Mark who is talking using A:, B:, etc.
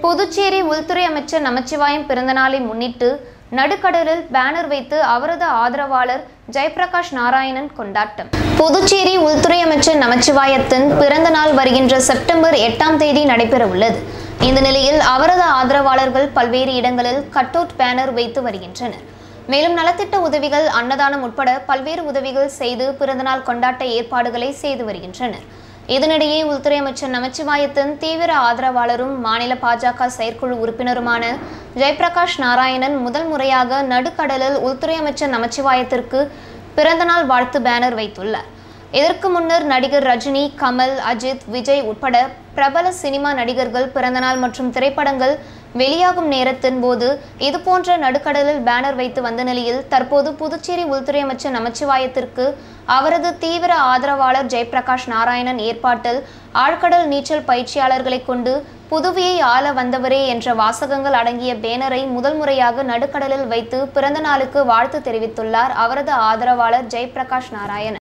A: புதுச்சேரி உள்துறை அமைச்சர் நமச்சிவாயம் பிறந்தநாளை முன்னிட்டு நடுக்கடலில் பேனர் வைத்து அவரது ஆதரவாளர் ஜெயபிரகாஷ் நாராயணன் கொண்டாட்டம் புதுச்சேரி உள்துறை அமைச்சர் நமச்சிவாயத்தின் பிறந்த நாள் வருகின்ற செப்டம்பர் எட்டாம் தேதி நடைபெற உள்ளது இந்த நிலையில் அவரது ஆதரவாளர்கள் பல்வேறு இடங்களில் கட்டவுட் பேனர் வைத்து வருகின்றனர் மேலும் நலத்திட்ட உதவிகள் அன்னதானம் உட்பட பல்வேறு உதவிகள் செய்து பிறந்தநாள் கொண்டாட்ட ஏற்பாடுகளை செய்து வருகின்றனர் இதனிடையே உள்துறை அமைச்சர் நமச்சிவாயத்தின் தீவிர ஆதரவாளரும் மாநில பாஜக செயற்குழு உறுப்பினருமான ஜெயபிரகாஷ் நாராயணன் முதல் முறையாக நடுக்கடலில் உள்துறை அமைச்சர் நமச்சிவாயத்திற்கு பிறந்தநாள் வாழ்த்து பேனர் வைத்துள்ளார் இதற்கு முன்னர் நடிகர் ரஜினி கமல் அஜித் விஜய் உட்பட பிரபல சினிமா நடிகர்கள் பிறந்தநாள் மற்றும் திரைப்படங்கள் வெளியாகும் நேரத்தின் போது இதுபோன்ற நடுக்கடலில் பேனர் வைத்து வந்த நிலையில் தற்போது புதுச்சேரி உள்துறை அமைச்சர் நமச்சிவாயத்திற்கு அவரது தீவிர ஆதரவாளர் ஜெயபிரகாஷ் நாராயணன் ஏற்பாட்டில் ஆழ்கடல் நீச்சல் பயிற்சியாளர்களை கொண்டு புதுவையை ஆள வந்தவரே என்ற வாசகங்கள் அடங்கிய பேனரை முதல் முறையாக நடுக்கடலில் வைத்து பிறந்த நாளுக்கு வாழ்த்து தெரிவித்துள்ளார் அவரது ஆதரவாளர் ஜெயபிரகாஷ் நாராயணன்